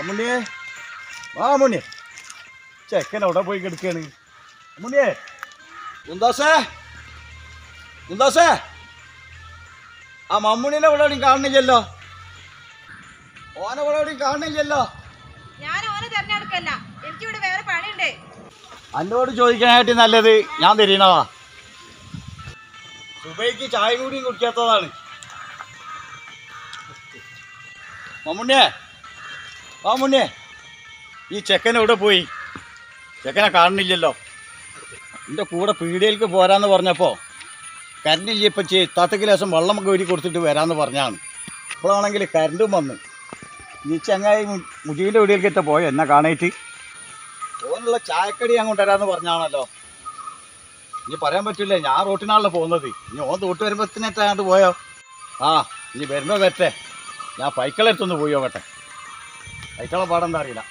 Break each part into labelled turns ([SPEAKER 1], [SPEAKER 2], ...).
[SPEAKER 1] അമ്മുണ്ണിയെ ആ അമ്മുണ്ണിയെ ചെക്കൻ അവിടെ പോയി കിടക്കാണ് അമ്മുണ്ണിയെ കുന്താസേ കുന്താസേ ആ മമ്മുണ്ണിനെ ഇവിടെ എവിടെയും കാണുന്നില്ലല്ലോ ഓനെ ഇവിടെ എവിടെയും കാണുന്നില്ലല്ലോ
[SPEAKER 2] ഞാൻ ഓനെ തെരഞ്ഞെടുക്കല്ല എനിക്കിവിടെ വേറെ പണിയുണ്ട്
[SPEAKER 1] എന്നോട് ചോദിക്കാനായിട്ട് നല്ലത് ഞാൻ തരീണതാ സുബൈക്ക് ചായ കൂടിയും കുടിക്കാത്തതാണ് മമ്മുണ്ണിയെ മാമുണ്ണിയെ ഈ ചെക്കൻ എവിടെ പോയി ചെക്കനെ കാണുന്നില്ലല്ലോ എൻ്റെ കൂടെ പീടികയിലേക്ക് പോരാന്ന് പറഞ്ഞപ്പോൾ കരണ്ടില്ല ഇപ്പം താത്തക്ക് ലേശം വെള്ളം കോരി കൊടുത്തിട്ട് വരാമെന്ന് പറഞ്ഞാണ് ഇപ്പോഴാണെങ്കിൽ കരണ്ടും വന്ന് ഈ ചങ്ങായി മു- മുജീൻ്റെ വീടിലേക്കത്തെ പോയോ എന്നെ കാണായിട്ട് ഓനുള്ള ചായക്കടി ഞാൻ കൊണ്ടുവരാന്ന് പറഞ്ഞാണല്ലോ ഇനി പറയാൻ പറ്റില്ല ഞാൻ റോട്ടിനാണല്ലോ പോകുന്നത് ഇനി ഓൻ തൊട്ട് വരുമ്പോഴത്തേനെറ്റാണ്ട് പോയോ ആ ഇനി വരുമ്പോൾ വരട്ടെ ഞാൻ പൈക്കളെടുത്തൊന്ന് പോയി നോക്കട്ടെ പൈക്കളെ പാടെന്താ അറിയില്ല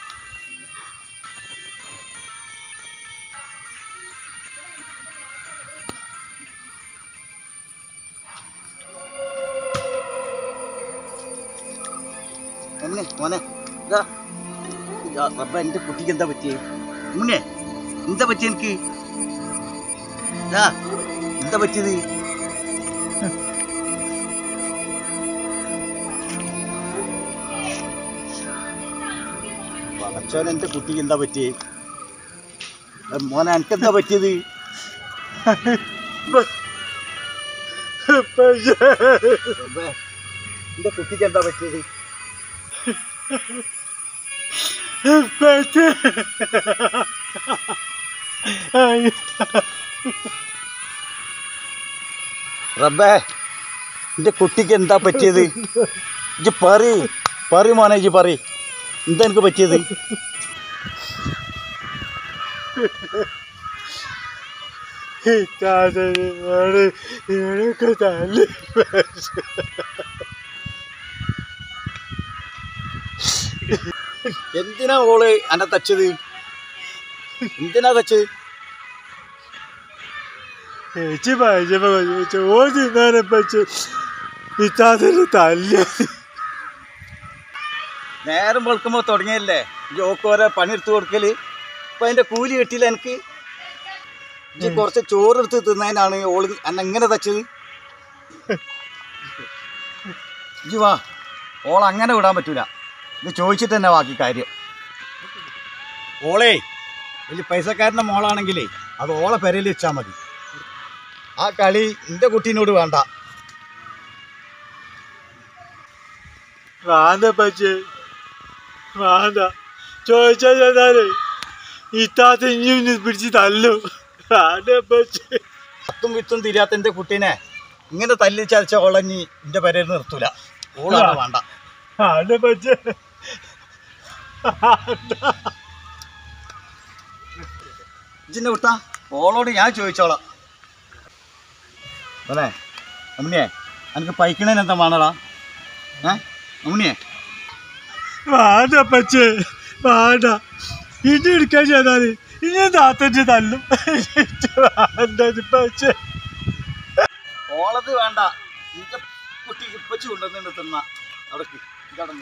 [SPEAKER 1] മോനെ മോനെ ഇതാ ഇതാ, റബ്ബ എൻ്റെ കുട്ടിക്ക് എന്താ പറ്റിയേ മുന്നേ എന്താ പറ്റിയ എനിക്ക് ഇതാ, എന്താ പറ്റിയത് വളച്ചോൻ എൻ്റെ കുട്ടിക്ക് എന്താ പറ്റിയേ ഏ, മോനെ എനിക്കെന്താ പറ്റിയത് റബ്ബേ, എൻ്റെ കുട്ടിക്ക് എന്താ പറ്റിയത് റബ്ബേ എൻ്റെ കുട്ടിക്ക് എന്താ പറ്റിയത് ഇജ്ജ് പറ പറ മോനെ ഇജ്ജ് പറ എന്താ എനിക്ക് പറ്റിയത് എന്തിനാ ഓള് എന്നെ തച്ചത് എന്തിനാ തച്ചത്
[SPEAKER 3] ചേച്ചി പറഞ്ഞപ്പോ ചോറ് തിന്നാനെ പറ്റി ഇത്താതിന് തല്ല
[SPEAKER 1] നേരം വെളുക്കുമ്പോൾ തുടങ്ങിയല്ലേ ജോക്ക് ഓരോ പണിയെടുത്ത് കൊടുക്കല് ഇപ്പം അതിൻ്റെ കൂലി കിട്ടിയില്ല എനിക്ക് ഇജ്ജ് കുറച്ച് ചോറെടുത്ത് തിന്നതിനാണ് ഓള് എന്നെ എങ്ങനെ തച്ചത് ഇജ്ജ് വാ ഓൾ അങ്ങനെ വിടാൻ പറ്റൂല ഇത് ചോദിച്ചിട്ട് തന്നെ ബാക്കി കാര്യം ഓളേ വലിയ പൈസക്കാരൻ്റെ മോളാണെങ്കിലേ അത് ഓളെ പെരയിൽ വെച്ചാൽ മതി ആ കളി എൻ്റെ കുട്ടീനോട് വേണ്ട
[SPEAKER 3] വേണ്ട പച്ചേ വേണ്ട ചോദിച്ചാ ചെന്നാലേ ഇത്താത്ത ഇനി ഇനി പിടിച്ച് തല്ലു വേണ്ട പച്ചേ
[SPEAKER 1] പത്തും വിത്തും തിരിയാത്ത എൻ്റെ കുട്ടീനെ ഇങ്ങനെ തല്ലി ചതച്ച ഓളഞ്ഞി എൻ്റെ പെരയിൽ നിർത്തൂല ഓളാണ് വേണ്ട
[SPEAKER 3] വേണ്ട പച്ചേ
[SPEAKER 1] ഇജിൻ്റെ വിട്ടാ ഓളോട് ഞാൻ ചോദിച്ചോളാം അല്ലേ അമ്മിണിയെ എനിക്ക് പൈക്കണേന് എന്താ വേണടാ ഏ അമ്മിണിയെ
[SPEAKER 3] വേണ്ട പച്ചേ വേണ്ട ഇനി എടുക്കാൻ ചെന്നാല് ഇനി താത്തന്റെ തല്ലും വേണ്ട പച്ചേ
[SPEAKER 1] ഓളത് വേണ്ട നിന്റെ കുട്ടിക്ക് ഇപ്പച്ചു കൊണ്ടുവന്നിട്ട് തിന്ന അവിടേക്ക് ഇതടന്നോ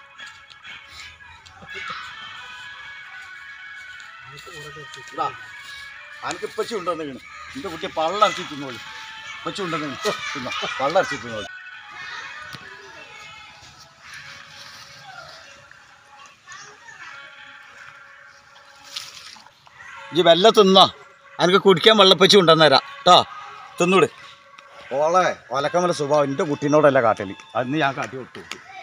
[SPEAKER 1] ഇതാ എനിക്ക് ഇപ്പച്ചു കൊണ്ടുവന്ന് വീണ് നിന്റെ കുട്ടി പള്ളറച്ചി തിന്നോളൂ ഇപ്പച്ചു കൊണ്ടുവന്ന് തിന്നോ പള്ളറച്ചി തിന്നോളൂ ഇജ്ജ് വെല്ല തിന്നോ എനിക്ക് കുടിക്കാൻ വെള്ളപ്പച്ചു കൊണ്ടുവന്നേരാം കേട്ടോ തിന്നൂട് ഓളെ ഒലക്കമല സ്വഭാവം എൻ്റെ കുട്ടീനോടല്ല കാട്ടല് അന്ന് ഞാൻ കാട്ടി വിട്ടു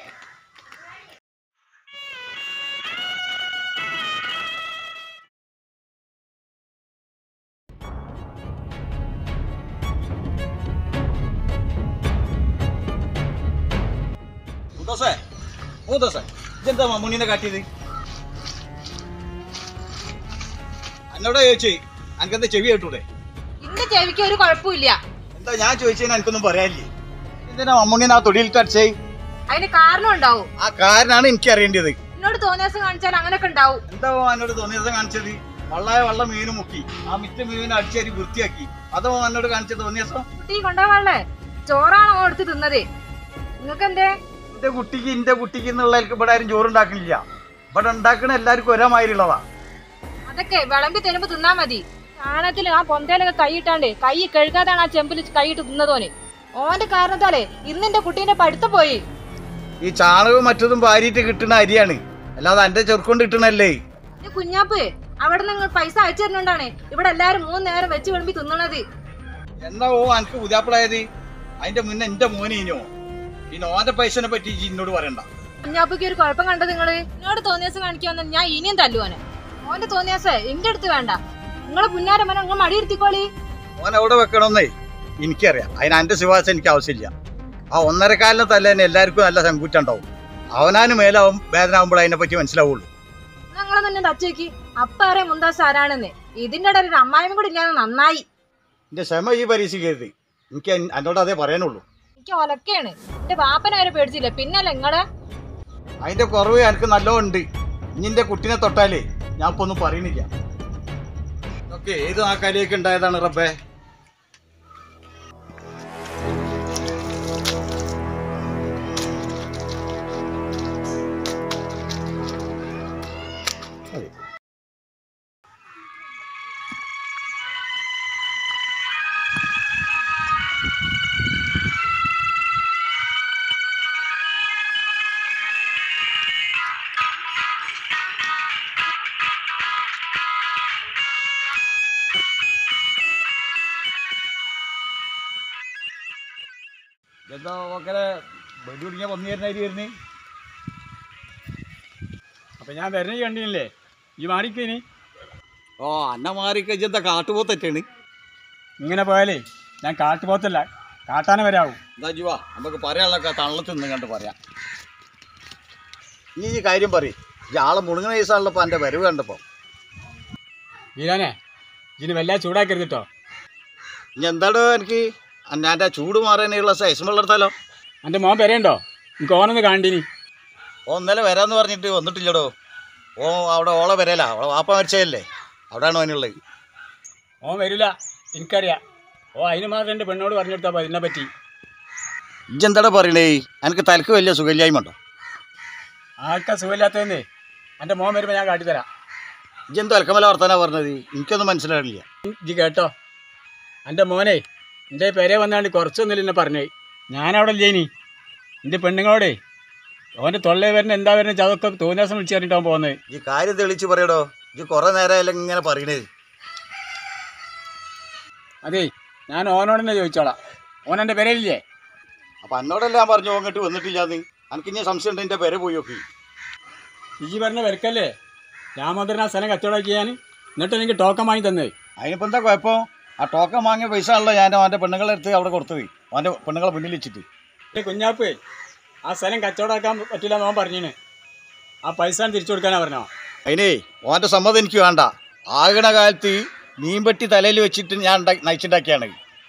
[SPEAKER 1] മൂത്തോസേ മൂത്തോസേ ഇതെന്താ മമ്മൂണിനെ കാട്ടിയത് എന്നോടാ ചോദിച്ചേ എനിക്കെന്താ ചെവി കേട്ടൂടെ
[SPEAKER 2] ഇന്റെ ചെവിക്ക് ഒരു കുഴപ്പമില്ല
[SPEAKER 1] എന്താ ഞാൻ ചോദിച്ചതിന് എനിക്കൊന്നും പറയാനില്ലേ എന്തിനാ മമ്മൂണിനെ ആ തൊടിയിൽ കടിച്ചേ
[SPEAKER 2] അതിന് കാരണം ഉണ്ടാവും
[SPEAKER 1] ആ കാരനാണ് എനിക്ക് അറിയേണ്ടത്
[SPEAKER 2] എന്നോട് തോന്നിയ ദിവസം കാണിച്ചാൽ അങ്ങനൊക്കെ ഉണ്ടാവും
[SPEAKER 1] എന്താ എന്നോട് തോന്നിയ ദിവസം കാണിച്ചത് വള്ളായ വള്ള മീനും മുക്കി ആ മിറ്റ മീനും അടിച്ചേരി വൃത്തിയാക്കി അതോ എന്നോട് കാണിച്ചത് തോന്നിയ ദിവസം
[SPEAKER 2] കുട്ടി കൊണ്ടുപോവാളേ ചോറാണോ എടുത്ത് തിന്നത് നിങ്ങൾക്ക് എന്തേ
[SPEAKER 1] എൻ്റെ കുട്ടിക്ക് എൻ്റെ കുട്ടിക്ക് എന്നുള്ളവർക്ക് ഇവിടെ ആരും ചോറുണ്ടാക്കണില്ല ഇവിടെ ഉണ്ടാക്കണ എല്ലാവർക്കും ഒരേ മാതിരി ഉള്ളതാ
[SPEAKER 2] അതൊക്കെ വിളമ്പി തരുമ്പോ തിന്നാ മതി ചാണകത്തിൽ ആ പൊന്തയിലൊക്കെ കൈയിട്ടാണ്ട് കൈ കഴുകാതാണ് ആ ചെമ്പിൽ കൈയിട്ട് തിന്നതോന് ഓന്റെ കാരണത്താലേ ഇന്ന് എന്റെ കുട്ടീന്റെ പഠിത്തം പോയി
[SPEAKER 1] ഈ ചാണകവും മറ്റതും ഭാര്യയിട്ട് കിട്ടുന്ന അരിയാണ് അല്ലാതെ എൻ്റെ ചെറുക്കൊണ്ട് കിട്ടണല്ലേ
[SPEAKER 2] ഈ കുഞ്ഞാപ്പ് അവിടെ നിങ്ങൾ പൈസ അയച്ചു തരുന്നുണ്ടാണ് ഇവിടെ എല്ലാരും മൂന്ന് നേരം വെച്ച് വിളമ്പി തിന്നണത്
[SPEAKER 1] എന്നാ ഓ എനിക്ക് പുതിയാപ്പിളായത് അതിന്റെ മുന്നേ എന്റെ മോനേനോ പിന്നെ ഓന്റെ പൈസനെ പറ്റി ഇജ്ജ് എന്നോട് പറയണ്ട
[SPEAKER 2] കുഞ്ഞാപ്പയ്ക്ക് ഒരു കുഴപ്പം കണ്ടത് നിങ്ങള് എന്നോട് തോന്നിയാസം കാണിക്കാന്ന് ഞാൻ ഇനിയും തല്ലുവാന് ഓന്റെ തോന്നിയാസേ എന്റെ അടുത്ത് വേണ്ട നിങ്ങളെ പുന്നാര മനം നിങ്ങൾ മടിയിരുത്തിക്കോളി
[SPEAKER 1] ഓൻ എവിടെ വെക്കണമെന്നേ എനിക്കറിയാം അതിന് എൻ്റെ ശുപാർശ എനിക്ക് ആവശ്യമില്ല ആ ഒന്നര കാലിന് തല്ല തന്നെ എല്ലാവർക്കും നല്ല സംകൂറ്റം ഉണ്ടാവും അവനാന് മേലാവും വേദന അതിനെ പറ്റി മനസ്സിലാവുള്ളൂ
[SPEAKER 2] ഞങ്ങളെ തന്നെ തച്ചേക്ക് അപ്പ അറിയാം മുന്താസ് ആരാണെന്ന് ഇതിന്റെ ഇടയിൽ ഒരു അമ്മായിയും കൂടി ഇല്ലാതെ നന്നായി
[SPEAKER 1] എൻ്റെ ക്ഷമ ഈ പരീക്ഷിക്കരുത് എനിക്ക് എൻ- എന്നോട് അതേ പറയാനുള്ളൂ
[SPEAKER 2] എനിക്ക് ഒലക്കയാണ് എന്റെ വാപ്പനെ വരെ പേടിച്ചില്ല പിന്നല്ല നിങ്ങളെ
[SPEAKER 1] അതിന്റെ കുറവ് എനിക്ക് നല്ലോണം ഉണ്ട് ഇനി എൻ്റെ കുട്ടീനെ തൊട്ടാലേ ഞാൻ ഇപ്പൊ ഒന്നും പറയുന്നില്ല ഓക്കെ ഏത് നാക്കാലിയൊക്കെ ഉണ്ടായതാണ് റബ്ബേ എന്താ ഓക്കലെ വെടി പിടിക്കാൻ വന്നു തരുന്ന അരി വരുന്നേ
[SPEAKER 3] അപ്പൊ ഞാൻ വരുന്ന കണ്ടില്ലേ ഈ മാറിക്കേനി
[SPEAKER 1] ഓ അന്ന മാറി കഴിഞ്ഞാൽ കാട്ടുപോത്തെറ്റാണ്
[SPEAKER 3] ഇങ്ങനെ പോയാലേ ഞാൻ കാട്ടുപോത്തല്ല കാട്ടാന വരാവും
[SPEAKER 1] എന്താ ജീവാ നമുക്ക് പറയാനുള്ളൊക്കെ തള്ളത്തിൽ നിന്ന് കണ്ട് പറയാം നീ ഈ കാര്യം പറയും ഈ ആളെ മുണുങ്ങണ ദിവസമാണല്ലോ എൻ്റെ വരവ് കണ്ടപ്പോൾ
[SPEAKER 3] വീരാനെ ഇതിന് വല്ല ചൂടാക്കരുത് കേട്ടോ
[SPEAKER 1] ഇനി എന്താടോ എനിക്ക് ഞാൻ എൻ്റെ ചൂട് മാറാനുള്ള സൈസ് വെള്ളെടുത്താലോ
[SPEAKER 3] എൻ്റെ മോൻ വരേണ്ടോ എനിക്ക് ഓനൊന്ന് കാണ്ടിനി
[SPEAKER 1] ഓ ഇന്നലെ വരാമെന്ന് പറഞ്ഞിട്ട് വന്നിട്ടില്ലടോ ഓ അവിടെ ഓളെ വരല ഓളെ വാപ്പ മരിച്ചതല്ലേ അവിടെയാണ് അവനുള്ളത്
[SPEAKER 3] ഓൻ വരില്ല എനിക്കറിയാം ഓ അതിന് മാത്രം എൻ്റെ പെണ്ണോട് പറഞ്ഞെടുത്താൽ മതി ഇതിനെ പറ്റി
[SPEAKER 1] ഇജ്ജെന്താടാ പറയണേ എനിക്ക് തലക്ക് വലിയ സുഖമില്ലായ്മ ഉണ്ടോ
[SPEAKER 3] ആൾക്കാർ സുഖമില്ലാത്തതെന്നേ എൻ്റെ മോൻ വരുമ്പോൾ ഞാൻ കാട്ടിത്തരാം
[SPEAKER 1] ഇജ്ജെന്ത് തലക്കമല വർത്താനാ പറഞ്ഞത് എനിക്കൊന്നും മനസ്സിലായില്ല
[SPEAKER 3] ഇജ്ജ് കേട്ടോ എൻ്റെ മോനെ എൻ്റെ പെരെ വന്നാണ്ട് കുറച്ചൊന്നുമില്ല എന്നെ പറഞ്ഞേ ഞാനവിടെ ഇല്ലേനി എൻ്റെ പെണ്ണുങ്ങളോടെ ഓൻ്റെ തൊള്ളേ വരുന്ന എന്താ വരുന്ന അതൊക്കെ തോന്നിയാസം വിളിച്ച് പറഞ്ഞിട്ടാണ് പോകുന്നത്
[SPEAKER 1] ഈ കാര്യം തെളിച്ച് പറയടോ ഇത് കുറെ നേരമായാലും ഇങ്ങനെ പറയണേ
[SPEAKER 3] അതേ ഞാൻ ഓനോട് തന്നെ ചോദിച്ചോളാം ഓൻ എൻ്റെ പെരയില്ലേ
[SPEAKER 1] അപ്പൊ എന്നോടല്ല ഞാൻ പറഞ്ഞു അങ്ങോട്ട് വന്നിട്ടില്ലാന്ന് എനിക്ക് ഇനി സംശയം ഉണ്ട് എൻ്റെ പേരെ പോയി നോക്കി
[SPEAKER 3] ഇജ്ജി പറഞ്ഞ വരക്കല്ലേ രാമോദരൻ ആ സ്ഥലം കച്ചവടം ചെയ്യാൻ എന്നിട്ട് എനിക്ക് ടോക്കൺ വാങ്ങി തന്നേ
[SPEAKER 1] അതിനിപ്പോൾ എന്താ കുഴപ്പം ആ ടോക്കൺ വാങ്ങിയ പൈസ ആണല്ലോ ഞാൻ അവൻ്റെ പെണ്ണുങ്ങളെ എടുത്ത് അവിടെ കൊടുത്തത് അവൻ്റെ പെണ്ണുങ്ങളെ മുന്നിൽ വെച്ചിട്ട്
[SPEAKER 3] എൻ്റെ കുഞ്ഞാപ്പ് ആ സ്ഥലം കച്ചവടമാക്കാൻ പറ്റില്ല എന്ന് ഓൻ പറഞ്ഞിന് ആ പൈസ തിരിച്ചു കൊടുക്കാനാ പറഞ്ഞോ
[SPEAKER 1] അതിനേ ഓൻ്റെ സമ്മതം എനിക്ക് വേണ്ട ആകണ കാലത്ത് മീൻപെട്ടി തലയിൽ വെച്ചിട്ട് ഞാൻ ഉണ്ടാക്കി നയിച്ചുണ്ടാക്കിയാണ്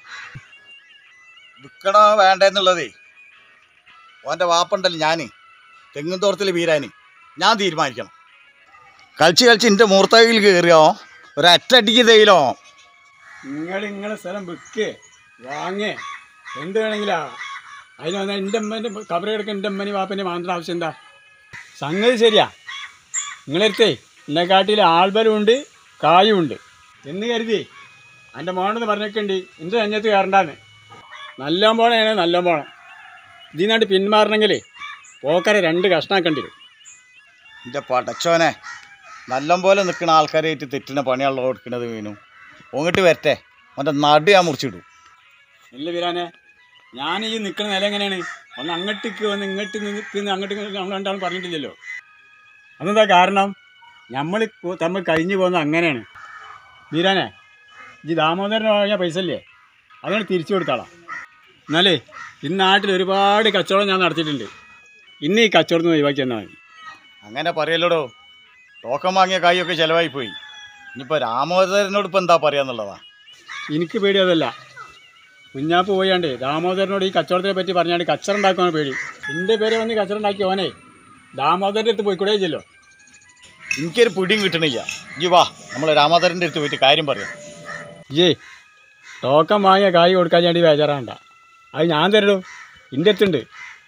[SPEAKER 1] വിൽക്കണോ വേണ്ട എന്നുള്ളതേ ഓൻ്റെ വാപ്പുണ്ടല്ലോ ഞാൻ തെങ്ങുംതോട്ടത്തിൽ വീരാന് ഞാൻ തീരുമാനിക്കണം കളിച്ച് കളിച്ച് എൻ്റെ മൂർത്തകയിൽ കയറിയോ ഒരറ്റടിക്ക് തേയിലോ
[SPEAKER 3] നിങ്ങൾ നിങ്ങളെ സ്ഥലം വിൽക്ക് വാങ്ങ് എന്ത് വേണമെങ്കിലും ആവാം അതിന് വന്നാൽ എൻ്റെ അമ്മേൻ്റെ കബറ് കിടക്കുന്ന എൻ്റെ അമ്മേൻ്റെ വാപ്പൻ്റെ മാത്രം ആവശ്യം എന്താ സംഗതി ശരിയാ നിങ്ങളെടുത്തേ എന്നെ കാട്ടിൽ ആൾബലം ഉണ്ട് കായും ഉണ്ട് എന്ന് കരുതി എൻ്റെ മോണെന്ന് പറഞ്ഞേക്കുണ്ട് എൻ്റെ അഞ്ഞത്ത് കയറണ്ടാന്ന് നല്ല പോണേണ് നല്ല പോണം ഇതിനായിട്ട് പിന്മാറണമെങ്കിലേ പോക്കരെ രണ്ട് കഷ്ണാക്കേണ്ടി വരും
[SPEAKER 1] എൻ്റെ പടച്ചോനെ നല്ലപോലെ നിൽക്കുന്ന ആൾക്കാരായിട്ട് തെറ്റിന പണിയാണല്ലോ കൊടുക്കുന്നത് വീണു ഓങ്ങിട്ട് വരട്ടെ അവൻ്റെ നടു ഞാൻ മുറിച്ചിടും
[SPEAKER 3] ഇല്ല വീരാനെ ഞാൻ ഈ നിൽക്കുന്ന നില എങ്ങനെയാണ് ഒന്ന് അങ്ങോട്ടേക്ക് വന്ന് ഇങ്ങോട്ട് നിൽക്കുന്ന അങ്ങോട്ട് നമ്മൾ രണ്ടാളും പറഞ്ഞിട്ടില്ലല്ലോ അതെന്താ കാരണം നമ്മൾ തമ്മിൽ കഴിഞ്ഞു പോകുന്നത് അങ്ങനെയാണ് വീരാനെ ഈ ദാമോദരന് വാങ്ങിയ പൈസ അല്ലേ അതുകൊണ്ട് തിരിച്ചു കൊടുത്താളാം എന്നാലേ ഈ നാട്ടിൽ ഒരുപാട് കച്ചവടം ഞാൻ നടത്തിയിട്ടുണ്ട് ഇന്ന് ഈ കച്ചവടത്തിൽ നിന്ന് ഒഴിവാക്കി തന്നാൽ മതി
[SPEAKER 1] അങ്ങനെ പറയല്ലടോ ടോക്കൺ വാങ്ങിയ കായൊക്കെ ചിലവായി പോയി ഇനിയിപ്പോൾ രാമോദരനോട് ഇപ്പം എന്താ പറയാന്നുള്ളതാ
[SPEAKER 3] എനിക്ക് പേടി അതല്ല കുഞ്ഞാപ്പ് പോയാണ്ട് ദാമോദരനോട് ഈ കച്ചവടത്തിനെ പറ്റി പറഞ്ഞാണ്ട് കച്ചറ ഉണ്ടാക്കുവാണ് പേടി എൻ്റെ പേര് വന്ന് കച്ചറ ഉണ്ടാക്കി ഓനെ ദാമോദരൻ്റെ അടുത്ത് പോയിക്കൂടെ ചെല്ലോ
[SPEAKER 1] എനിക്കൊരു പിടിയും കിട്ടണില്ല ഇജ്ജ് വാ നമ്മൾ രാമോദരൻ്റെ അടുത്ത് പോയിട്ട് കാര്യം പറയാം
[SPEAKER 3] ഏ ടോക്കൺ വാങ്ങിയ കായ് കൊടുക്കാൻ വേണ്ടി ബേജാറാണ്ട അത് ഞാൻ തരടോ എൻ്റെ അടുത്തുണ്ട്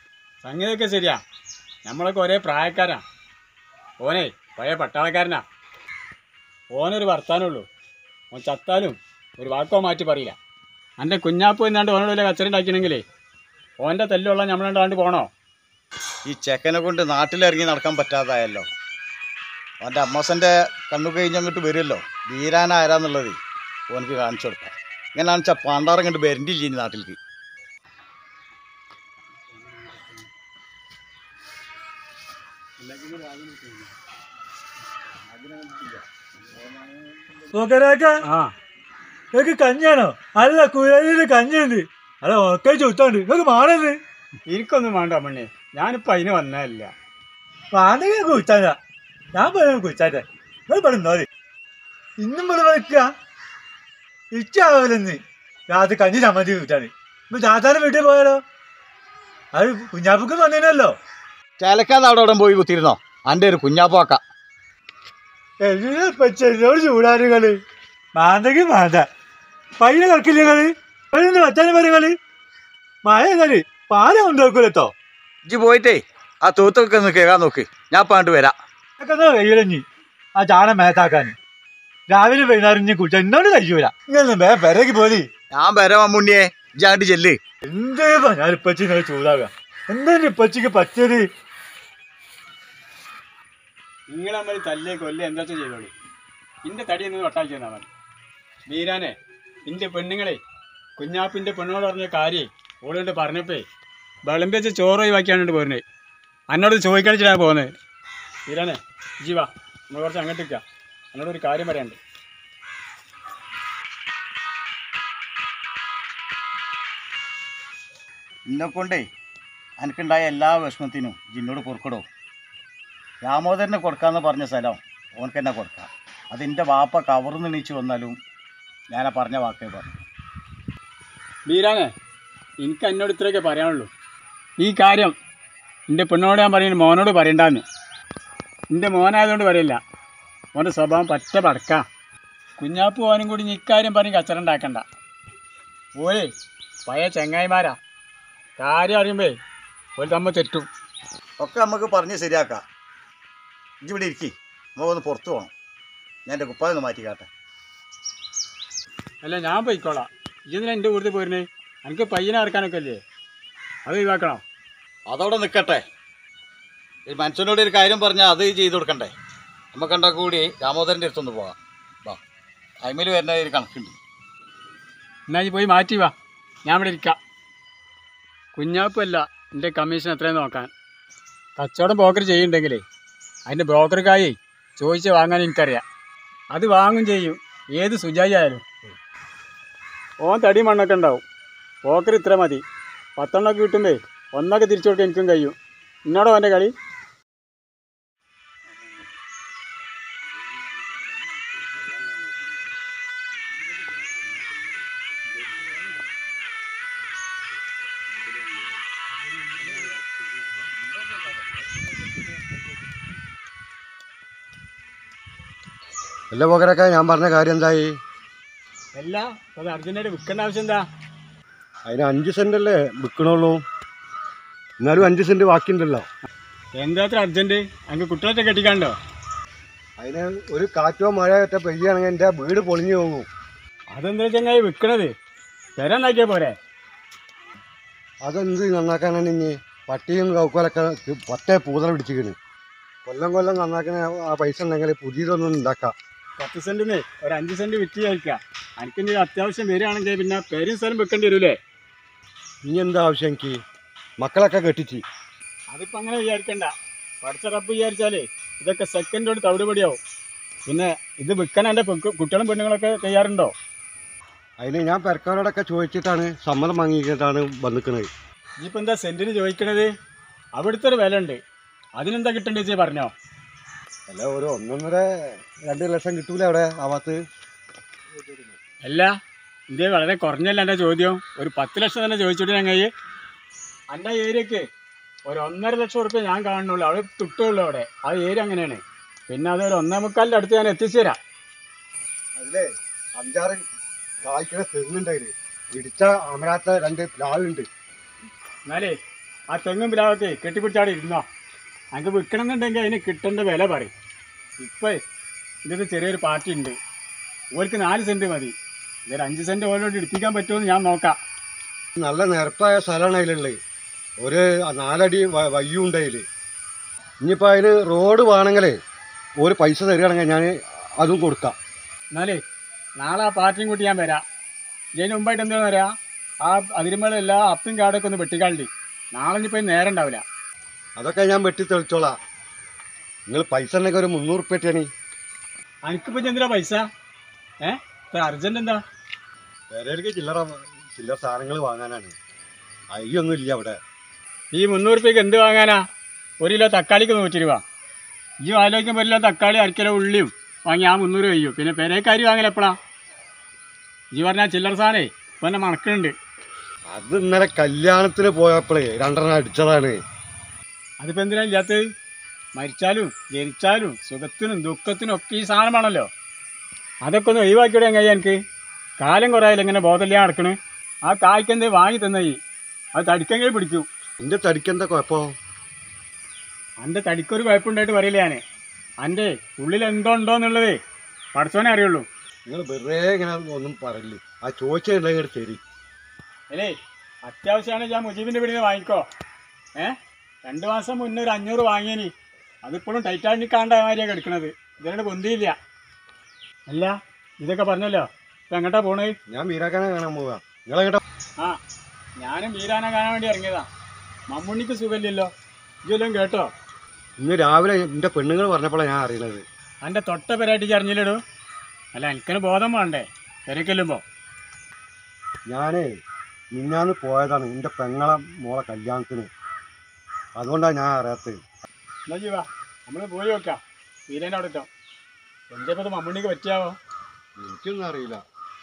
[SPEAKER 3] സംഗതിയൊക്കെ ശരിയാ നമ്മളൊക്കെ ഒരേ പ്രായക്കാരാ ഓനെ പഴയ പട്ടാളക്കാരനാ ഓനൊരു വർത്താനമുള്ളൂ ഓൻ ചത്താലും ഒരു വാക്കോ മാറ്റി പറയില്ല എൻ്റെ കുഞ്ഞാപ്പ് എന്നാണ്ട് ഓനോട് വല്ല കച്ചറ ഉണ്ടാക്കണമെങ്കിലേ ഓൻ്റെ തല്ലുള്ള നമ്മളണ്ടാണ്ട് പോണോ
[SPEAKER 1] ഈ ചെക്കനെ കൊണ്ട് നാട്ടിലിറങ്ങി നടക്കാൻ പറ്റാതായല്ലോ അവൻ്റെ അമ്മസൻ്റെ കണ്ണു കഴിഞ്ഞങ്ങോട്ട് വരുമല്ലോ വീരാന ആരാന്നുള്ളത് ഓനക്ക് കാണിച്ചു കൊടുക്കാം ഇങ്ങനെ കാണിച്ചാൽ പണ്ടാറം കണ്ട് വരണ്ടില്ല ഇനി നാട്ടിലേക്ക്
[SPEAKER 4] നോക്കരാക്ക
[SPEAKER 3] ആ
[SPEAKER 4] നിങ്ങക്ക് കഞ്ഞാണോ അല്ല കുഴലില് കഞ്ഞുണ്ട് അല്ല ഉറക്കെ ചുറ്റാണ്ട് നിങ്ങക്ക് മാറരുത്
[SPEAKER 3] എനിക്കൊന്നും വേണ്ട മണ്ണി ഞാനിപ്പോൾ അതിന് വന്നതല്ല
[SPEAKER 4] വാണ്ടെങ്കിൽ കുഴിച്ചാല ഞാൻ പറയാൻ കുഴിച്ചാട്ടെ നിങ്ങൾ പറഞ്ഞോളി ഇന്നും ഇവിടെ വെക്കുക ഇച്ചാവില്ലെന്ന് രാത്രി കഞ്ഞി ചമ്മന്തി കിട്ടാണ് ഇപ്പൊ ചാത്താനെ വീട്ടിൽ പോയാലോ അത് കുഞ്ഞാപ്പുക്ക് വന്നേനല്ലോ
[SPEAKER 1] ചേലക്കാതെ അവിടെ അവിടെ പോയി കുത്തിയിരുന്നോ എൻ്റെ ഒരു കുഞ്ഞാപ്പാക്ക
[SPEAKER 4] എല്ലാം പച്ചോട് ചൂടാനുകള് മാന്തെങ്കിൽ മാന്ത പയ്യ കളിക്കില്ല കളി പയ്യൊന്ന് വെച്ചാലും പറയും കളി മഴ എന്നാല് പാല കൊണ്ടുവെക്കൂലോ
[SPEAKER 1] ഇജ്ജ് പോയിട്ടേ ആ തൂത്തൊക്കെ ഒന്ന് കേൾക്കാൻ നോക്ക് ഞാൻ പാണ്ട് വരാം
[SPEAKER 4] വെയിലഞ്ഞി ആ ചാണം മേത്താക്കാൻ രാവിലെ വൈകുന്നേരം ഇനി കുറ്റ എന്നോട് കഴിയൂല ഇങ്ങനെ വേ പെരക്ക് പോലി
[SPEAKER 1] ഞാൻ വരാം മമ്മൂണിയെ ഇജ്ജാണ്ട് ചെല്ല്
[SPEAKER 4] എന്തേ ഞാൻ ഇപ്പച്ചി നിങ്ങൾ ചൂടാകുക എന്താ ഇപ്പച്ചിക്ക് പറ്റിയത്
[SPEAKER 3] നിങ്ങൾ നമ്മൾ തല്ലേ കൊല്ലേ എന്താ വെച്ചാ ചെയ്തോളി ഇന്റെ തടി എന്ന് ഒട്ടാക്കി തന്നാ മതി വീരാനെ ഇന്റെ പെണ്ണുങ്ങളെ കുഞ്ഞാപ്പിന്റെ പെണ്ണോട് പറഞ്ഞ കാര്യം ഓളോട് പറഞ്ഞപ്പേ വിളമ്പി വെച്ച് ചോറ് ഒഴിവാക്കിയാണ് പോരുന്നേ എന്നോട് ചോദിക്കാണിച്ചിട്ടാണ് പോകുന്നത് വീരാനെ ജീവ നമ്മൾ കുറച്ച് അങ്ങോട്ട് നിൽക്കുക എന്നോട് ഒരു കാര്യം പറയാണ്ട്
[SPEAKER 1] എന്നെ കൊണ്ടേ എനിക്കുണ്ടായ എല്ലാ വിഷമത്തിനും ജിന്നോട് പൊറുക്കടോ ദാമോദരനെ കൊടുക്കാന്ന് പറഞ്ഞ സ്ഥലം ഓനക്ക് തന്നെ കൊടുക്കാം അതിൻ്റെ വാപ്പ കവർന്ന് നീച്ച് വന്നാലും ഞാൻ ആ പറഞ്ഞ വാക്കേ പറഞ്ഞു
[SPEAKER 3] വീരാനെ എനിക്ക് എന്നോട് ഇത്രയൊക്കെ പറയാനുള്ളൂ ഈ കാര്യം എൻ്റെ പെണ്ണോട് ഞാൻ പറയുന്നത് മോനോട് പറയണ്ടെന്ന് എൻ്റെ മോനായതുകൊണ്ട് പറയില്ല മോൻ്റെ സ്വഭാവം പറ്റ പടക്കാം കുഞ്ഞാപ്പ് മോനും കൂടി നീ ഇക്കാര്യം പറഞ്ഞ് കച്ചറ ഉണ്ടാക്കണ്ട ഓരേ പഴയ ചെങ്ങായിമാരാ കാര്യം അറിയുമ്പേ ഒരു തമ്മ തെറ്റും
[SPEAKER 1] ഒക്കെ നമുക്ക് പറഞ്ഞ് ശരിയാക്കാം ഇജ്ജ് ഇവിടെ ഇരിക്കി നമുക്കൊന്ന് പുറത്ത് പോകണം ഞാൻ എൻ്റെ കുപ്പായൊന്ന് മാറ്റി കാട്ടെ
[SPEAKER 3] അല്ല ഞാൻ പോയിക്കോളാം ഇതെന്തിനാ എൻ്റെ കൂടുതൽ പോരുന്നേ എനിക്ക് പയ്യനെ ഇറക്കാനൊക്കെ അല്ലേ അത് ഒഴിവാക്കണം
[SPEAKER 1] അതവിടെ നിൽക്കട്ടെ ഈ മനുഷ്യനോട് ഒരു കാര്യം പറഞ്ഞാൽ അത് ചെയ്ത് കൊടുക്കണ്ടേ നമുക്കുണ്ടാ കൂടി ദാമോദരൻ്റെ അടുത്തൊന്ന് പോകാം വാ അയിമേൽ വരുന്ന ഒരു കണക്കുണ്ട്
[SPEAKER 3] എന്നാ ഈ പോയി മാറ്റി വാ ഞാൻ ഇവിടെ ഇരിക്കാം കുഞ്ഞാപ്പല്ല എൻ്റെ കമ്മീഷൻ എത്രയും നോക്കാൻ കച്ചവടം ബ്രോക്കർ ചെയ്യുന്നുണ്ടെങ്കിലേ അതിൻ്റെ ബ്രോക്കർക്കായി ചോദിച്ച് വാങ്ങാൻ എനിക്കറിയാം അത് വാങ്ങും ചെയ്യും ഏത് സുജായി ആയാലും ഓൻ തടി മണ്ണൊക്കെ ഉണ്ടാവും ബ്രോക്കർ ഇത്ര മതി പത്തെണ്ണൊക്കെ കിട്ടുമ്പേ ഒന്നൊക്കെ തിരിച്ചു കൊടുക്കാൻ എനിക്കും കഴിയും എന്നോടോ എൻ്റെ കളി
[SPEAKER 5] അല്ല പോകരക്ക ഞാൻ പറഞ്ഞ കാര്യം എന്തായി
[SPEAKER 3] അല്ല അത് അർജൻറ്റായിട്ട് വിൽക്കേണ്ട ആവശ്യം എന്താ
[SPEAKER 5] അതിന് അഞ്ച് സെന്റ് അല്ലേ വിൽക്കണുള്ളൂ എന്നാലും അഞ്ച് സെന്റ് ബാക്കിയുണ്ടല്ലോ
[SPEAKER 3] എന്താ അത്ര അർജൻറ്റ് എനിക്ക് കുട്ടികളൊക്കെ കെട്ടിക്കാണ്ടോ
[SPEAKER 5] അതിന് ഒരു കാറ്റോ മഴയോ ഒക്കെ പെയ്യുകയാണെങ്കിൽ എൻ്റെ വീട് പൊളിഞ്ഞു പോകും
[SPEAKER 3] അതെന്താ ചങ്ങായി വിൽക്കണത് തരാനാക്കിയാ പോരെ
[SPEAKER 5] അതെന്ത് നന്നാക്കാനാണ് ഇനി പട്ടിയും കൗക്കോലൊക്കെ പത്തേ പൂതല പിടിച്ചിക്കണ് കൊല്ലം കൊല്ലം നന്നാക്കണ ആ പൈസ ഉണ്ടെങ്കിൽ പുതിയതൊന്നും ഉണ്ടാക്കാം
[SPEAKER 3] പത്ത് സെന്റിന് ഒരു അഞ്ച് സെന്റ് വിറ്റ് ചോദിക്കാം എനിക്ക് ഇനി അത്യാവശ്യം വരികയാണെങ്കിൽ പിന്നെ പേരും സ്ഥലം വെക്കേണ്ടി വരൂലേ
[SPEAKER 5] ഇനി എന്താ ആവശ്യം എനിക്ക് മക്കളൊക്കെ കെട്ടിച്ച്
[SPEAKER 3] അതിപ്പോൾ അങ്ങനെ വിചാരിക്കണ്ട പഠിച്ച റബ്ബ് വിചാരിച്ചാലേ ഇതൊക്കെ സെക്കൻഡോട് തവിടുപടിയാവും പിന്നെ ഇത് വിൽക്കാൻ എൻ്റെ കുട്ടികളും പെണ്ണുങ്ങളൊക്കെ തയ്യാറുണ്ടോ
[SPEAKER 5] അതിന് ഞാൻ പെരക്കാരോടൊക്കെ ചോദിച്ചിട്ടാണ് സമ്മതം വാങ്ങിയിട്ടാണ് വന്നിക്കണത്
[SPEAKER 3] ഇനിയിപ്പോൾ എന്താ സെന്റിന് ചോദിക്കണത് അവിടുത്തെ ഒരു വില ഉണ്ട് അതിനെന്താ കിട്ടേണ്ടത് വെച്ചാൽ പറഞ്ഞോ
[SPEAKER 5] അല്ല ഒരു ഒന്നൊന്നര രണ്ട് ലക്ഷം കിട്ടൂല അവിടെ ആ ഭാഗത്ത്
[SPEAKER 3] അല്ല ഇത് വളരെ കുറഞ്ഞല്ല എൻ്റെ ചോദ്യം ഒരു പത്ത് ലക്ഷം തന്നെ ചോദിച്ചിട്ട് ഞാൻ കൈ എൻ്റെ ഏരിയക്ക് ഒരു ഒന്നര ലക്ഷം ഉറുപ്പ്യ ഞാൻ കാണുന്നുള്ളൂ അവിടെ തുട്ടുള്ളൂ അവിടെ ആ ഏരിയ അങ്ങനെയാണ് പിന്നെ അത് ഒരു ഒന്നേ മുക്കാലിൻ്റെ അടുത്ത് ഞാൻ എത്തിച്ചു തരാം
[SPEAKER 5] അതിലേ അഞ്ചാറ് കായ്ക്കണ തെങ്ങുണ്ട് അതില് ഇടിച്ച അമരാത്ത രണ്ട് പ്ലാവുണ്ട്
[SPEAKER 3] എന്നാലേ ആ തെങ്ങും പിലാവൊക്കെ കെട്ടിപ്പിടിച്ചാടെ ഇരുന്നോ അങ്ങ് വിൽക്കണം എന്നുണ്ടെങ്കിൽ അതിന് കിട്ടേണ്ട വില പറയും ഇപ്പം ഇതിൻ്റെ ചെറിയൊരു പാർട്ടി ഉണ്ട് ഓർക്ക് നാല് സെൻറ്റ് മതി ഇതൊരു അഞ്ച് സെൻറ്റ് ഓരോട് എടുപ്പിക്കാൻ പറ്റുമെന്ന് ഞാൻ നോക്കാം
[SPEAKER 5] നല്ല നിരപ്പായ സ്ഥലമാണ് അതിലുള്ളത് ഒരു നാലടി വ- വയ്യും ഉണ്ട് അതിൽ ഇനിയിപ്പോൾ അതിന് റോഡ് വേണമെങ്കിലേ ഒരു പൈസ തരികയാണെങ്കിൽ ഞാൻ അതും കൊടുക്കാം
[SPEAKER 3] എന്നാലേ നാളെ ആ പാർട്ടിയും കൂട്ടി ഞാൻ വരാം ഇതിന് മുമ്പായിട്ട് എന്താണെന്ന് പറയാ ആ അതിരുമേലെല്ലാം അപ്പും കാടൊക്കെ ഒന്ന് വെട്ടിക്കാണ്ടി നാളെ ഇനിയിപ്പോൾ നേരം ഉണ്ടാവില്ല
[SPEAKER 5] അതൊക്കെ ഞാൻ വെട്ടി തെളിച്ചോളാം നിങ്ങൾ പൈസ ഉണ്ടെങ്കിൽ ഒരു മുന്നൂറ് ഉറുപ്പ്യട്ടാണ്
[SPEAKER 3] എനിക്കിപ്പോൾ എന്തിനാ പൈസ ഏ ഇത്ര അർജൻറ്റ് എന്താ
[SPEAKER 5] പേരേക്ക് ചില്ലറ ചില്ലറ സാധനങ്ങൾ വാങ്ങാനാണ് അയ്യൊന്നും ഇല്ല അവിടെ
[SPEAKER 3] ഈ മുന്നൂറ് രൂപയ്ക്ക് എന്ത് വാങ്ങാനാ ഒരു കിലോ തക്കാളിക്ക് നൂറ്റി രൂപ ഈ ആലോചിക്കാൻ പറ്റില്ല തക്കാളി അരക്കിലോ ഉള്ളിയും വാങ്ങി ആ മുന്നൂറ് കഴിയും പിന്നെ പെരേക്കാരി വാങ്ങല എപ്പോഴാ ഈ പറഞ്ഞാൽ ചില്ലറ സാധനേ ഇപ്പം എന്നെ മണക്കുന്നുണ്ട്
[SPEAKER 5] അത് ഇന്നലെ കല്യാണത്തിന് പോയപ്പോഴേ രണ്ടെണ്ണം അടിച്ചതാണ്
[SPEAKER 3] അതിപ്പോൾ എന്തിനാ ഇല്ലാത്തത് മരിച്ചാലും ജനിച്ചാലും സുഖത്തിനും ദുഃഖത്തിനും ഒക്കെ ഈ സാധനമാണല്ലോ അതൊക്കെ ഒന്ന് ഒഴിവാക്കിയുടെ കഴിയാൻ എനിക്ക് കാലം കുറയാലും ഇങ്ങനെ ബോധമില്ലാതെ നടക്കണ് ആ കായ്ക്കെന്തേ വാങ്ങി തന്നേ അത് തടിക്കെങ്കിൽ പിടിക്കൂ
[SPEAKER 5] എൻ്റെ തടിക്കെന്താ കുഴപ്പം
[SPEAKER 3] എൻ്റെ തടിക്കൊരു കുഴപ്പമുണ്ടായിട്ട് പറയില്ല ഞാൻ എൻ്റെ ഉള്ളിൽ എന്തോ ഉണ്ടോ എന്നുള്ളതേ പഠിച്ചോനെ അറിയുള്ളൂ
[SPEAKER 5] നിങ്ങൾ വെറുതെ ഇങ്ങനെ ഒന്നും പറയില്ല ആ ചോദിച്ചിട്ടുണ്ടെങ്കിൽ തരി
[SPEAKER 3] അല്ലേ അത്യാവശ്യമാണ് ഞാൻ മുജീബിൻ്റെ വീട്ടിൽ നിന്ന് വാങ്ങിക്കോ ഏ രണ്ട് മാസം മുന്നേ ഒരു അഞ്ഞൂറ് വാങ്ങിയനി അതിപ്പോഴും ടൈറ്റാനിക് കാണ്ട മാതിരിയാണ് കിടക്കണത് ഇതിനോട് പൊന്തിയില്ല അല്ല ഇതൊക്കെ പറഞ്ഞല്ലോ ഇപ്പം എങ്ങോട്ടാ പോണേ
[SPEAKER 5] ഞാൻ മീരാക്കാനെ കാണാൻ പോവാ നിങ്ങളെങ്ങോട്ടാ
[SPEAKER 3] ആ ഞാനും വീരാനെ കാണാൻ വേണ്ടി ഇറങ്ങിയതാ മമ്മൂണിക്ക് സുഖമില്ലല്ലോ ഇതെല്ലാം കേട്ടോ
[SPEAKER 5] ഇന്ന് രാവിലെ എൻ്റെ പെണ്ണുങ്ങൾ പറഞ്ഞപ്പോഴാണ് ഞാൻ അറിയണത്
[SPEAKER 3] എൻ്റെ തൊട്ട പെരായിട്ട് ചറിഞ്ഞില്ലടോ അല്ല എനിക്കൊരു ബോധം വേണ്ടേ പെരക്കെല്ലുമ്പോൾ
[SPEAKER 5] ഞാനേ മിന്നാന്ന് പോയതാണ് എൻ്റെ പെങ്ങളെ മോളെ കല്യാണത്തിന് അതുകൊണ്ടാണ് ഞാൻ അറിയാത്തത്
[SPEAKER 3] എന്നാ ജീവാ നമ്മൾ പോയി നോക്കാം വീരേൻ്റെ അവിടെ ഇട്ടോ എൻ്റെ ഇപ്പം ഇത് മമ്മൂണിക്ക് പറ്റിയാവോ
[SPEAKER 5] എനിക്കൊന്നും അറിയില്ല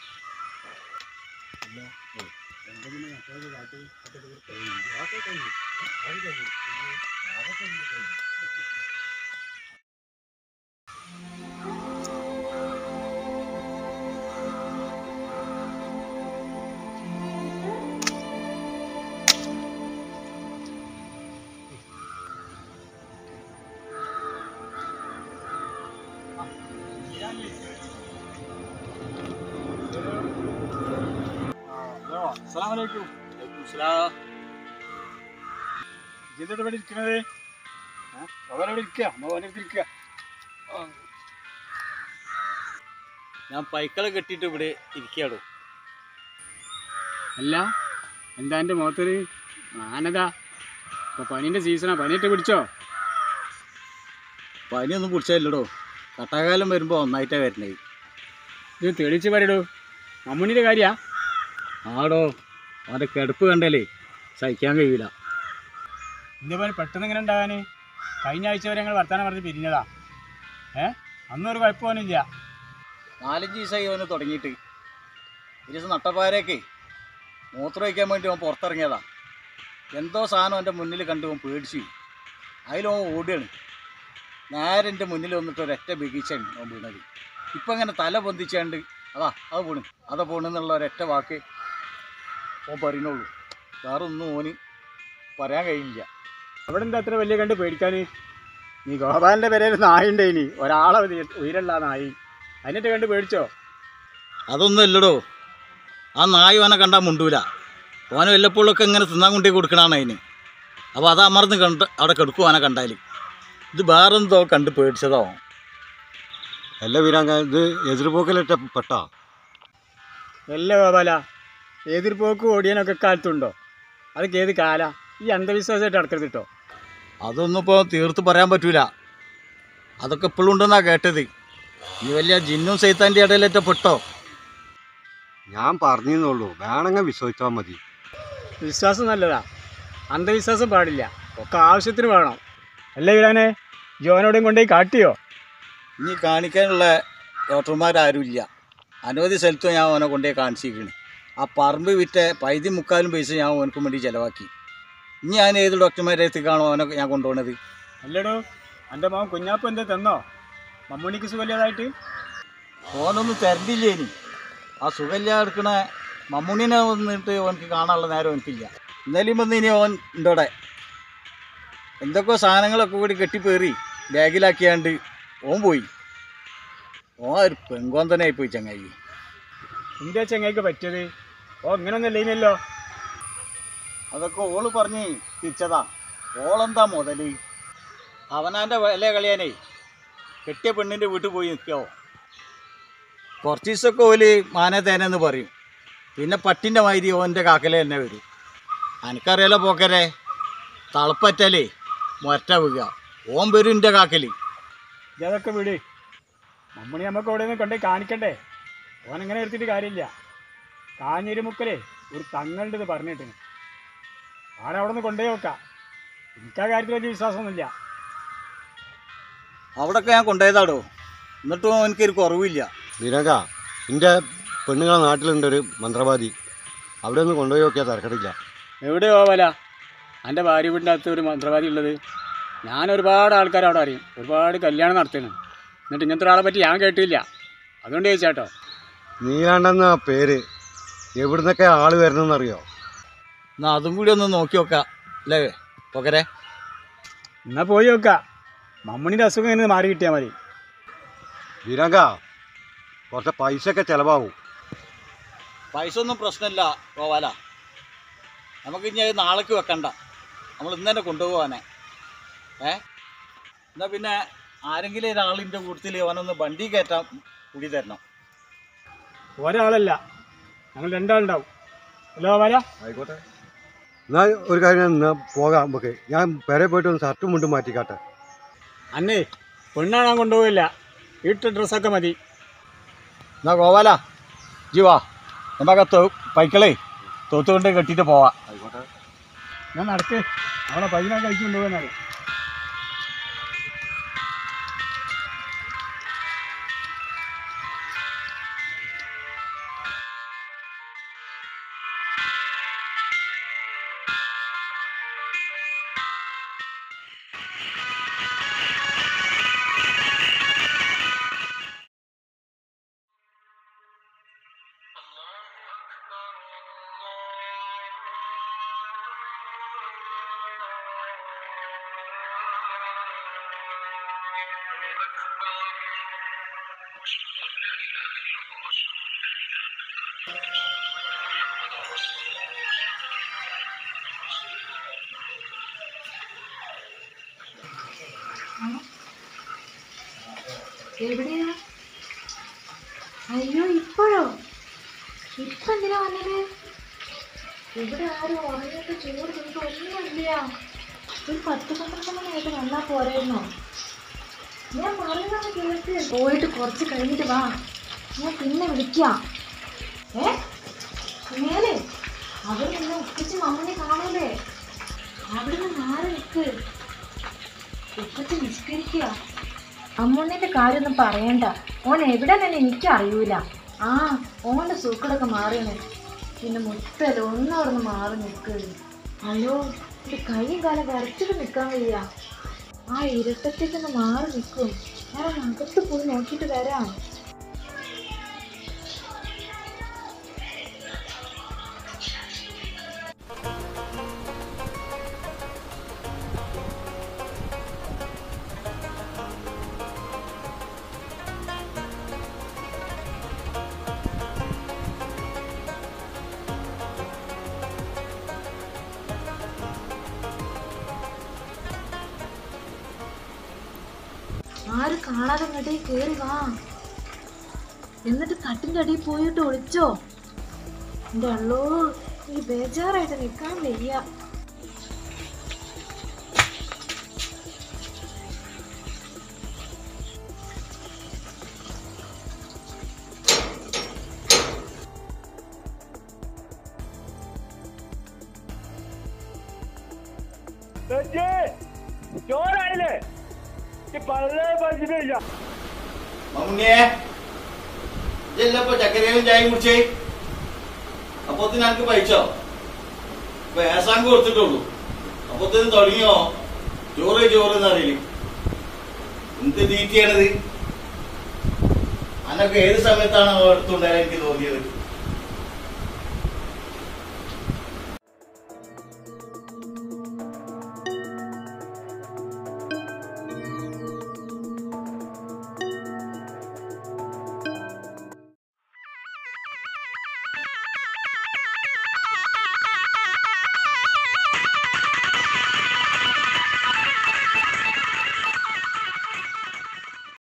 [SPEAKER 3] ഹലോ അസ്സാം വലൈക്കും ഇതെന്താ ഇവിടെ ഇരിക്കണത് അവിടെ ഇരിക്കുക മോനെ ഇരിക്കുക
[SPEAKER 1] ഞാൻ പൈക്കളെ കെട്ടിയിട്ട് ഇവിടെ ഇരിക്കുകയാടോ
[SPEAKER 3] അല്ല എന്താ എൻ്റെ മുഖത്തൊരു മാനതാ ഇപ്പൊ പനീൻ്റെ സീസണാ പനിയിട്ട് പിടിച്ചോ
[SPEAKER 1] പനിയൊന്നും പിടിച്ചില്ലടോ കട്ടാകാലം വരുമ്പോൾ ഒന്നായിട്ടാണ് വരുന്നത്
[SPEAKER 3] ഇത് തെളിച്ച് പറയടോ മമ്മൂണിയുടെ കാര്യാ
[SPEAKER 1] ആടോ അവൻ്റെ കിടപ്പ് കണ്ടല്ലേ സഹിക്കാൻ കഴിയില്ല
[SPEAKER 3] ഇതേപോലെ പെട്ടെന്ന് ഇങ്ങനെ ഉണ്ടാകാന് കഴിഞ്ഞ ആഴ്ച വരെ ഞങ്ങൾ വർത്താനം പറഞ്ഞ് പിരിഞ്ഞതാ ഏ അന്നൊരു കുഴപ്പമൊന്നുമില്ല
[SPEAKER 1] നാലഞ്ച് ദിവസമായി അവന് തുടങ്ങിയിട്ട് ഒരു ദിവസം നട്ടപ്പാരയൊക്കെ മൂത്രം വയ്ക്കാൻ വേണ്ടി അവൻ പുറത്തിറങ്ങിയതാ എന്തോ സാധനം എൻ്റെ മുന്നിൽ കണ്ടു അവൻ പേടിച്ചു അതിലവൻ ഓടുകയാണ് നേരെ എൻ്റെ മുന്നിൽ വന്നിട്ട് ഒരൊറ്റ ബിഗിച്ചാണ് അവൻ വീണത് ഇപ്പം അങ്ങനെ തല പൊന്തിച്ചാണ്ട് അതാ അത് പോണു അതാ പോണെന്നുള്ള ഒരൊറ്റ വാക്ക് ഓൻ പറയുന്നുള്ളൂ വേറെ ഒന്നും ഓന് പറയാൻ കഴിയില്ല
[SPEAKER 3] അവിടെ എന്താ അത്ര വലിയ കണ്ട് പേടിക്കാന് നീ ഗോപാലിൻ്റെ പേരേൽ നായുണ്ട് ഇനി ഒരാളെ ഉയര- ഉയരമുള്ള ആ നായി അതിനിട്ട് കണ്ട് പേടിച്ചോ
[SPEAKER 1] അതൊന്നും അല്ലടോ ആ നായ ഓനെ കണ്ടാൽ മുണ്ടൂല ഓനെ വല്ലപ്പോഴൊക്കെ ഇങ്ങനെ തിന്നാൻ കൊണ്ടേ കൊടുക്കണതാണ് അതിന് അപ്പോൾ അത് അമർന്ന് കണ്ട് അവിടെ കെടുക്കും ഓനെ കണ്ടാൽ ഇത് വേറെന്തോ കണ്ട് പേടിച്ചതോ
[SPEAKER 5] അല്ല വീരാങ്ക ഇത് എതിർപോക്കലിട്ട പെട്ടാ
[SPEAKER 3] അല്ല ഗോപാല എതിർപോക്ക് ഓടിയാനൊക്കെ കാലത്തുണ്ടോ അതൊക്കെ ഏത് കാല ഈ അന്ധവിശ്വാസമായിട്ട് നടക്കരുത് കേട്ടോ
[SPEAKER 1] അതൊന്നും ഇപ്പോൾ തീർത്ത് പറയാൻ പറ്റൂല അതൊക്കെ ഇപ്പോഴും ഉണ്ടെന്നാണ് കേട്ടത് ഈ വലിയ ജിന്നും സൈത്താൻ്റെ ഇടയിലേറ്റ പെട്ടോ
[SPEAKER 5] ഞാൻ പറഞ്ഞെന്നുള്ളൂ വേണമെങ്കിൽ വിശ്വസിച്ചാൽ മതി
[SPEAKER 3] വിശ്വാസം നല്ലതാ അന്ധവിശ്വാസം പാടില്ല ഒക്കെ ആവശ്യത്തിന് വേണം അല്ലേ വീരാനെ ജോനോടെയും കൊണ്ടുപോയി കാട്ടിയോ
[SPEAKER 1] ഇനി കാണിക്കാനുള്ള ഡോക്ടർമാരാരും ഇല്ല അനവധി സ്ഥലത്തും ഞാൻ ഓനെ കൊണ്ടുപോയി കാണിച്ചിരിക്കണ് ആ പറമ്പ് വിറ്റ പൈതി മുക്കാലും പൈസ ഞാൻ ഓനക്കും വേണ്ടി ചിലവാക്കി ഇനി ഞാൻ ഏത് ഡോക്ടർമാരെ എത്തിക്കാണോ അവനെ ഞാൻ കൊണ്ടുപോകണത്
[SPEAKER 3] അല്ലടോ എൻ്റെ മോൻ കുഞ്ഞാപ്പ് എന്താ തന്നോ മമ്മൂണിക്ക് സുഖമില്ലാതായിട്ട്
[SPEAKER 1] ഓനൊന്നും തരണ്ടില്ലേ ഇനി ആ സുഖമില്ല എടുക്കണ മമ്മൂണിനെ വന്നിട്ട് ഓനക്ക് കാണാനുള്ള നേരം എനിക്കില്ല ഇന്നലെയും വന്ന് ഇനി ഓൻ എൻ്റെ അവിടെ എന്തൊക്കെ സാധനങ്ങളൊക്കെ കൂടി കെട്ടിപ്പേറി ബാഗിലാക്കിയാണ്ട് ഓൻ പോയി ഓൻ ഒരു പെങ്കോന്തനായി പോയി ചങ്ങായി
[SPEAKER 3] എൻ്റെ ചെങ്ങായിക്ക് പറ്റിയത് ഓ ഇങ്ങനൊന്നും ഇല്ലല്ലോ
[SPEAKER 1] അതൊക്കെ ഓള് പറഞ്ഞ് തിരിച്ചതാ ഓളെന്താ മുതല് അവനാൻ്റെ വില കളിയാനേ കെട്ടിയ പെണ്ണിൻ്റെ വീട്ടിൽ പോയി നിൽക്കാവോ കുറച്ച് ദിവസമൊക്കെ ഓല് മാനത്തേനെന്ന് പറയും പിന്നെ പട്ടിൻ്റെ മാതിരി ഓൻ്റെ കാക്കല തന്നെ വരും എനിക്കറിയാലോ പോക്കരെ തളപ്പറ്റലേ മൊറ്റ വീഴുക ഓൻ വരും എൻ്റെ കാക്കല്
[SPEAKER 3] ഇതൊക്കെ വിട് മമ്മണി നമുക്ക് അവിടെ നിന്ന് കൊണ്ടുപോയി കാണിക്കണ്ടേ ഓൻ ഇങ്ങനെ എടുത്തിട്ട് കാര്യമില്ല കാഞ്ഞിരുമുക്കലേ ഒരു തങ്ങളുണ്ട് പറഞ്ഞിട്ടിന് ആടെ അവിടെ നിന്ന് കൊണ്ടുപോയി നോക്കാം എനിക്ക് ആ കാര്യത്തിൽ വലിയ വിശ്വാസമൊന്നുമില്ല
[SPEAKER 1] അവിടെയൊക്കെ ഞാൻ കൊണ്ടുപോയതാടോ എന്നിട്ടും എനിക്കൊരു കുറവില്ല
[SPEAKER 5] വീരങ്ക എൻ്റെ പെണ്ണുങ്ങളെ നാട്ടിലുണ്ട് ഒരു മന്ത്രവാദി അവിടെ ഒന്ന് കൊണ്ടുപോയി നോക്കിയാൽ തിരക്കടില്ല
[SPEAKER 3] എവിടെ പോവല എൻ്റെ ഭാര്യ വീടിൻ്റെ അകത്ത് ഒരു മന്ത്രവാദി ഉള്ളത് ഞാൻ ഒരുപാട് ആൾക്കാർ അവിടെ അറിയും ഒരുപാട് കല്യാണം നടത്തുന്നു എന്നിട്ട് ഇങ്ങനത്തെ ഒരാളെ പറ്റി ഞാൻ കേട്ടില്ല അതുകൊണ്ട് ചോദിച്ചാട്ടോ
[SPEAKER 5] നീലാണ്ടെന്ന പേര് എവിടുന്നൊക്കെ ആള് വരണമെന്നറിയോ
[SPEAKER 1] എന്നാൽ അതും കൂടി ഒന്ന് നോക്കി നോക്കാം അല്ലേ പോക്കരെ
[SPEAKER 3] എന്നാൽ പോയി നോക്കാം മമ്മണിൻ്റെ അസുഖം ഇങ്ങനെ മാറി കിട്ടിയാൽ മതി
[SPEAKER 5] വീരങ്ക കുറച്ച് പൈസ ഒക്കെ ചിലവാകും
[SPEAKER 1] പൈസ ഒന്നും പ്രശ്നമില്ല പോവാല നമുക്ക് ഇനി അത് നാളേക്ക് വെക്കണ്ട നമ്മൾ ഇന്ന് തന്നെ കൊണ്ടുപോകാനെ ഏ എന്നാ പിന്നെ ആരെങ്കിലും ഒരാളിൻ്റെ കൂട്ടത്തിൽ അവനൊന്ന് വണ്ടി കയറ്റാൻ കൂടി തരണം
[SPEAKER 3] ഒരാളല്ല ഞങ്ങൾ രണ്ടാളുണ്ടാവും ഹലോ വല
[SPEAKER 5] ആയിക്കോട്ടെ എന്നാൽ ഒരു കാര്യം എന്നാ പോകാം നമുക്ക് ഞാൻ പെരെ പോയിട്ട് ഒന്ന് ഷർട്ടും മുണ്ടും മാറ്റിക്കാട്ടെ
[SPEAKER 3] അന്നേ പെണ്ണാണാൻ കൊണ്ടുപോകില്ല വീട്ടിൽ ഡ്രസ്സൊക്കെ മതി
[SPEAKER 1] എന്നാ ഗോവാല ജീവാ നമുക്ക് തൊ പൈക്കളേ തൊത്തുകൊണ്ട് കെട്ടിയിട്ട് പോവാം
[SPEAKER 5] ആയിക്കോട്ടെ
[SPEAKER 3] ഞാൻ നടക്ക് അവളെ പയ്യനെ കഴിച്ചു കൊണ്ടുപോകാനാണ്
[SPEAKER 2] എവിടെയാ അയ്യോ ഇപ്പോഴോ ഇപ്പൊ എന്തിനാ വന്നത് ഇവിടെ ആരും ഉറങ്ങിയിട്ട് ചോറ് തിന്നിട്ട് ഒന്നുമില്ല ഒരു പത്ത് പന്ത്രണ്ട് മണിയായിട്ട് വന്നാ പോരായിരുന്നോ ഞാൻ പറയുന്നത് കേൾക്ക് പോയിട്ട് കുറച്ച് കഴിഞ്ഞിട്ട് വാ ഞാൻ പിന്നെ വിളിക്കാം ഏ മേലെ അവിടെ നിന്ന് ഉപ്പിച്ച് മമ്മനെ കാണൂലേ അവിടെ നിന്ന് മാറി നിൽക്ക് ഉപ്പച്ച് നിഷ്കരിക്കുക അമ്മുണ്ണിന്റെ കാര്യമൊന്നും പറയണ്ട ഓൻ എവിടെ തന്നെ എനിക്ക് അറിയൂല ആ ഓന്റെ സൂക്കടൊക്കെ മാറിയാണ് പിന്നെ മുത്തല്ല ഒന്നും അവിടെ നിന്ന് മാറി നിൽക്ക് അയ്യോ ഇത് കൈയും കാലം വരച്ചിട്ട് നിൽക്കാൻ വയ്യ ആ ഇരട്ടത്തേക്കൊന്ന് മാറി നിൽക്കും ഞാൻ ഒന്ന് അകത്ത് പോയി നോക്കിയിട്ട് വരാം ആരും കാണാതെ ഇങ്ങോട്ടേ കേറി വാ എന്നിട്ട് കട്ടിന്റെ അടിയിൽ പോയിട്ട് ഒളിച്ചോ എന്റെ അള്ളോ ഈ ബേജാറായിട്ട് നിൽക്കാൻ വയ്യ
[SPEAKER 3] ചോറാണില്ലേ പല പഠിച്ചിട്ടില്ല
[SPEAKER 1] മമ്മുണ്ണിയെ ഇതെല്ലപ്പോ ചക്കരയും ചായയും കുടിച്ചേ അപ്പൊ എനിക്ക് പൈച്ചോ ഇപ്പൊ ഏസാങ്ക് കൊടുത്തിട്ടുള്ളൂ അപ്പത്തിന് തുടങ്ങിയോ ചോറ് ചോറ് എന്നറിയില്ല എന്ത് തീറ്റിയാണിത് അന്നൊക്കെ ഏത് സമയത്താണ് എടുത്തുണ്ടായാലും എനിക്ക് തോന്നിയത്